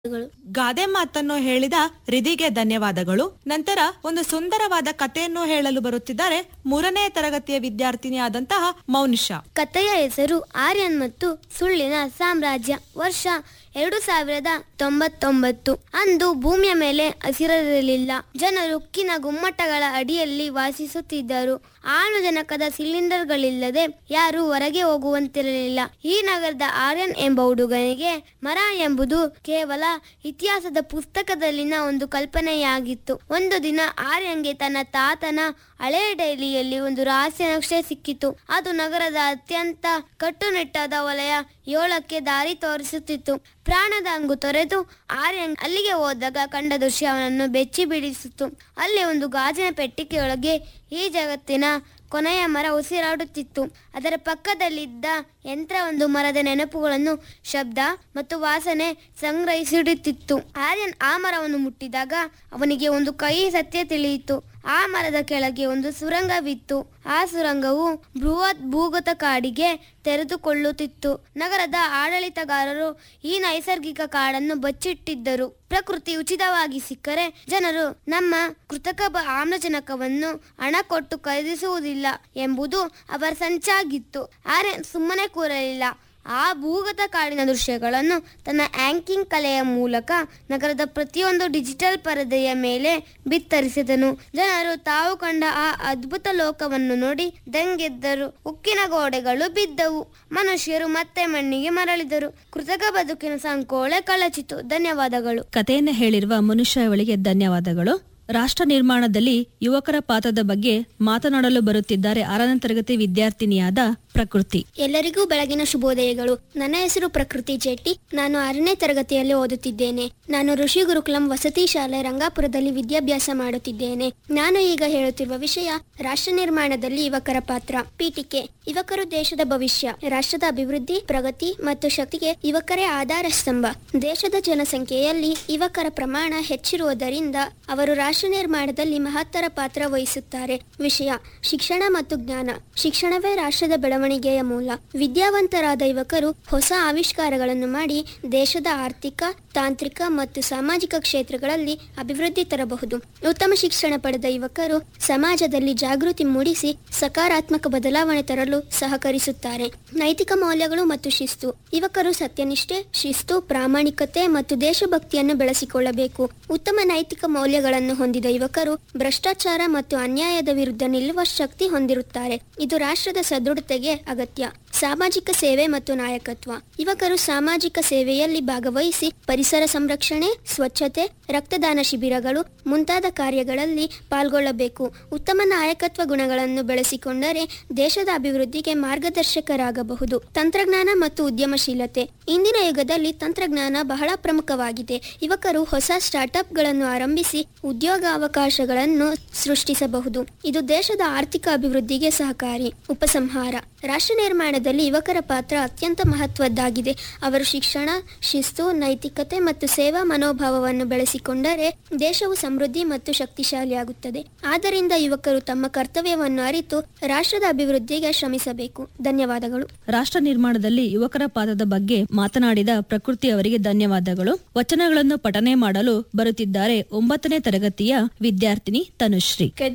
ಗಾದೆ ಮಾತನ್ನು ಹೇಳಿದ ರಿದಿಗೆ ಧನ್ಯವಾದಗಳು ನಂತರ ಒಂದು ಸುಂದರವಾದ ಕಥೆಯನ್ನು ಹೇಳಲು ಬರುತ್ತಿದ್ದಾರೆ ಮೂರನೇ ತರಗತಿಯ ವಿದ್ಯಾರ್ಥಿನಿಯಾದಂತಹ ಮೌನಿಷಾ ಕಥೆಯ ಹೆಸರು ಆರ್ಯನ್ ಮತ್ತು ಸುಳ್ಳಿನ ಸಾಮ್ರಾಜ್ಯ ವರ್ಷ ಎರಡು ಸಾವಿರದ ತೊಂಬತ್ತೊಂಬತ್ತು ಅಂದು ಭೂಮಿಯ ಮೇಲೆ ಹಸಿರಿರಲಿಲ್ಲ ಜನರು ಉಕ್ಕಿನ ಗುಮ್ಮಟಗಳ ಅಡಿಯಲ್ಲಿ ವಾಸಿಸುತ್ತಿದ್ದರು ಆಮ್ಲಜನಕದ ಸಿಲಿಂಡರ್ಗಳಿಲ್ಲದೆ ಯಾರು ಹೊರಗೆ ಹೋಗುವಂತಿರಲಿಲ್ಲ ಈ ನಗರದ ಆರ್ಯನ್ ಎಂಬ ಹುಡುಗನಿಗೆ ಮರ ಎಂಬುದು ಕೇವಲ ಇತಿಹಾಸದ ಪುಸ್ತಕದಲ್ಲಿನ ಒಂದು ಕಲ್ಪನೆಯಾಗಿತ್ತು ಒಂದು ದಿನ ಆರ್ಯನ್ಗೆ ತನ್ನ ತಾತನ ಹಳೆಯ ಡೈಲಿಯಲ್ಲಿ ಒಂದು ರಹಸ್ಯ ನಕ್ಷೆ ಸಿಕ್ಕಿತು ಅದು ನಗರದ ಅತ್ಯಂತ ಕಟ್ಟುನಿಟ್ಟಾದ ವಲಯ ಏಳಕ್ಕೆ ದಾರಿ ತೋರಿಸುತ್ತಿತ್ತು ಪ್ರಾಣದ ಹಂಗು ತೊರೆದು ಆರ್ಯನ್ ಅಲ್ಲಿಗೆ ಹೋದಾಗ ಕಂಡ ದೃಶ್ಯ ಅವನನ್ನು ಬೆಚ್ಚಿ ಬಿಡಿಸಿತು ಅಲ್ಲಿ ಒಂದು ಗಾಜಿನ ಪೆಟ್ಟಿಗೆಯೊಳಗೆ ಈ ಜಗತ್ತಿನ ಕೊನೆಯ ಮರ ಉಸಿರಾಡುತ್ತಿತ್ತು ಅದರ ಪಕ್ಕದಲ್ಲಿದ್ದ ಯಂತ್ರ ಒಂದು ಮರದ ನೆನಪುಗಳನ್ನು ಶಬ್ದ ಮತ್ತು ವಾಸನೆ ಸಂಗ್ರಹಿಸಿಡುತ್ತಿತ್ತು ಆರ್ಯನ್ ಆ ಮರವನ್ನು ಮುಟ್ಟಿದಾಗ ಅವನಿಗೆ ಒಂದು ಕೈ ಸತ್ಯ ತಿಳಿಯಿತು ಆ ಮರದ ಕೆಳಗೆ ಒಂದು ಸುರಂಗವಿತ್ತು ಆ ಸುರಂಗವು ಬೃಹತ್ ಭೂಗತ ಕಾಡಿಗೆ ತೆರೆದುಕೊಳ್ಳುತ್ತಿತ್ತು ನಗರದ ಆಡಳಿತಗಾರರು ಈ ನೈಸರ್ಗಿಕ ಕಾಡನ್ನು ಬಚ್ಚಿಟ್ಟಿದ್ದರು ಪ್ರಕೃತಿ ಉಚಿತವಾಗಿ ಸಿಕ್ಕರೆ ಜನರು ನಮ್ಮ ಕೃತಕ ಬ- ಆಮ್ಲಜನಕವನ್ನು ಹಣ ಕೊಟ್ಟು ಖರೀದಿಸುವುದಿಲ್ಲ ಎಂಬುದು ಅವರ ಸಂಚಾಗಿತ್ತು ಆರೆ ಸುಮ್ಮನೆ ಕೂರಲಿಲ್ಲ ಆ ಭೂಗತ ಕಾಡಿನ ದೃಶ್ಯಗಳನ್ನು ತನ್ನ ಆಂಕಿಂಗ್ ಕಲೆಯ ಮೂಲಕ ನಗರದ ಪ್ರತಿಯೊಂದು ಡಿಜಿಟಲ್ ಪರದೆಯ ಮೇಲೆ ಬಿತ್ತರಿಸಿದನು ಜನರು ತಾವು ಕಂಡ ಆ ಅದ್ಭುತ ಲೋಕವನ್ನು ನೋಡಿ ದಂಗೆದ್ದರು ಉಕ್ಕಿನ ಗೋಡೆಗಳು ಬಿದ್ದವು ಮನುಷ್ಯರು ಮತ್ತೆ ಮಣ್ಣಿಗೆ ಮರಳಿದರು ಕೃತಕ ಬದುಕಿನ ಸಂಕೋಳೆ ಕಳಚಿತು ಧನ್ಯವಾದಗಳು ಕಥೆಯನ್ನು ಹೇಳಿರುವ ಮನುಷ್ಯ ಅವಳಿಗೆ ಧನ್ಯವಾದಗಳು ರಾಷ್ಟ್ರ ನಿರ್ಮಾಣದಲ್ಲಿ ಯುವಕರ ಪಾತ್ರದ ಬಗ್ಗೆ ಮಾತನಾಡಲು ಬರುತ್ತಿದ್ದಾರೆ ಆರನೇ ತರಗತಿ ವಿದ್ಯಾರ್ಥಿನಿಯಾದ ಪ್ರಕೃತಿ ಎಲ್ಲರಿಗೂ ಬೆಳಗಿನ ಶುಭೋದಯಗಳು ನನ್ನ ಹೆಸರು ಪ್ರಕೃತಿ ಜೆಟ್ಟಿ ನಾನು ಆರನೇ ತರಗತಿಯಲ್ಲಿ ಓದುತ್ತಿದ್ದೇನೆ ನಾನು ಋಷಿ ಗುರುಕುಲಂ ವಸತಿ ಶಾಲೆ ರಂಗಾಪುರದಲ್ಲಿ ವಿದ್ಯಾಭ್ಯಾಸ ಮಾಡುತ್ತಿದ್ದೇನೆ ನಾನು ಈಗ ಹೇಳುತ್ತಿರುವ ವಿಷಯ ರಾಷ್ಟ್ರ ನಿರ್ಮಾಣದಲ್ಲಿ ಯುವಕರ ಪಾತ್ರ ಪೀಠಿಕೆ ಯುವಕರು ದೇಶದ ಭವಿಷ್ಯ ರಾಷ್ಟ್ರದ ಅಭಿವೃದ್ಧಿ ಪ್ರಗತಿ ಮತ್ತು ಶಕ್ತಿಗೆ ಯುವಕರೇ ಆಧಾರ ಸ್ತಂಭ ದೇಶದ ಜನಸಂಖ್ಯೆಯಲ್ಲಿ ಯುವಕರ ಪ್ರಮಾಣ ಹೆಚ್ಚಿರುವುದರಿಂದ ಅವರು ರಾಷ್ಟ್ರ ನಿರ್ಮಾಣದಲ್ಲಿ ಮಹತ್ತರ ಪಾತ್ರ ವಹಿಸುತ್ತಾರೆ ವಿಷಯ ಶಿಕ್ಷಣ ಮತ್ತು ಜ್ಞಾನ ಶಿಕ್ಷಣವೇ ರಾಷ್ಟ್ರದ ಬೆಳವಣಿಗೆಯ ಮೂಲ ವಿದ್ಯಾವಂತರಾದ ಯುವಕರು ಹೊಸ ಆವಿಷ್ಕಾರಗಳನ್ನು ಮಾಡಿ ದೇಶದ ಆರ್ಥಿಕ ತಾಂತ್ರಿಕ ಮತ್ತು ಸಾಮಾಜಿಕ ಕ್ಷೇತ್ರಗಳಲ್ಲಿ ಅಭಿವೃದ್ಧಿ ತರಬಹುದು ಉತ್ತಮ ಶಿಕ್ಷಣ ಪಡೆದ ಯುವಕರು ಸಮಾಜದಲ್ಲಿ ಜಾಗೃತಿ ಮೂಡಿಸಿ ಸಕಾರಾತ್ಮಕ ಬದಲಾವಣೆ ತರಲು ಸಹಕರಿಸುತ್ತಾರೆ ನೈತಿಕ ಮೌಲ್ಯಗಳು ಮತ್ತು ಶಿಸ್ತು ಯುವಕರು ಸತ್ಯನಿಷ್ಠೆ ಶಿಸ್ತು ಪ್ರಾಮಾಣಿಕತೆ ಮತ್ತು ದೇಶಭಕ್ತಿಯನ್ನು ಬೆಳೆಸಿಕೊಳ್ಳಬೇಕು ಉತ್ತಮ ನೈತಿಕ ಮೌಲ್ಯಗಳನ್ನು ಹೊಂದಿದ ಯುವಕರು ಭ್ರಷ್ಟಾಚಾರ ಮತ್ತು ಅನ್ಯಾಯದ ವಿರುದ್ಧ ನಿಲ್ಲುವ ಶಕ್ತಿ ಹೊಂದಿರುತ್ತಾರೆ ಇದು ರಾಷ್ಟ್ರದ ಸದೃಢತೆಗೆ ಅಗತ್ಯ ಸಾಮಾಜಿಕ ಸೇವೆ ಮತ್ತು ನಾಯಕತ್ವ ಯುವಕರು ಸಾಮಾಜಿಕ ಸೇವೆಯಲ್ಲಿ ಭಾಗವಹಿಸಿ ಪರಿಸರ ಸಂರಕ್ಷಣೆ ಸ್ವಚ್ಛತೆ ರಕ್ತದಾನ ಶಿಬಿರಗಳು ಮುಂತಾದ ಕಾರ್ಯಗಳಲ್ಲಿ ಪಾಲ್ಗೊಳ್ಳಬೇಕು ಉತ್ತಮ ನಾಯಕತ್ವ ಗುಣಗಳನ್ನು ಬೆಳೆಸಿಕೊಂಡರೆ ದೇಶದ ಅಭಿವೃದ್ಧಿಗೆ ಮಾರ್ಗದರ್ಶಕರಾಗಬಹುದು ತಂತ್ರಜ್ಞಾನ ಮತ್ತು ಉದ್ಯಮಶೀಲತೆ ಇಂದಿನ ಯುಗದಲ್ಲಿ ತಂತ್ರಜ್ಞಾನ ಬಹಳ ಪ್ರಮುಖವಾಗಿದೆ ಯುವಕರು ಹೊಸ ಸ್ಟಾರ್ಟ್ಅಪ್ಗಳನ್ನು ಆರಂಭಿಸಿ ಉದ್ಯೋಗಾವಕಾಶಗಳನ್ನು ಸೃಷ್ಟಿಸಬಹುದು ಇದು ದೇಶದ ಆರ್ಥಿಕ ಅಭಿವೃದ್ಧಿಗೆ ಸಹಕಾರಿ ಉಪಸಂಹಾರ ರಾಷ್ಟ್ರ ನಿರ್ಮಾಣದಲ್ಲಿ ಯುವಕರ ಪಾತ್ರ ಅತ್ಯಂತ ಮಹತ್ವದ್ದಾಗಿದೆ ಅವರು ಶಿಕ್ಷಣ ಶಿಸ್ತು ನೈತಿಕತೆ ಮತ್ತು ಸೇವಾ ಮನೋಭಾವವನ್ನು ಬೆಳೆಸಿಕೊಂಡರೆ ದೇಶವು ಸಮೃದ್ಧಿ ಮತ್ತು ಶಕ್ತಿಶಾಲಿಯಾಗುತ್ತದೆ ಆದ್ದರಿಂದ ಯುವಕರು ತಮ್ಮ ಕರ್ತವ್ಯವನ್ನು ಅರಿತು ರಾಷ್ಟ್ರದ ಅಭಿವೃದ್ಧಿಗೆ ಶ್ರಮಿಸಬೇಕು ಧನ್ಯವಾದಗಳು ರಾಷ್ಟ್ರ ನಿರ್ಮಾಣದಲ್ಲಿ ಯುವಕರ ಪಾತ್ರದ ಬಗ್ಗೆ ಮಾತನಾಡಿದ ಪ್ರಕೃತಿ ಅವರಿಗೆ ಧನ್ಯವಾದಗಳು ವಚನಗಳನ್ನು ಪಠನೆ ಮಾಡಲು ಬರುತ್ತಿದ್ದಾರೆ ಒಂಬತ್ತನೇ ತರಗತಿಯ ವಿದ್ಯಾರ್ಥಿನಿ ತನುಶ್ರೀ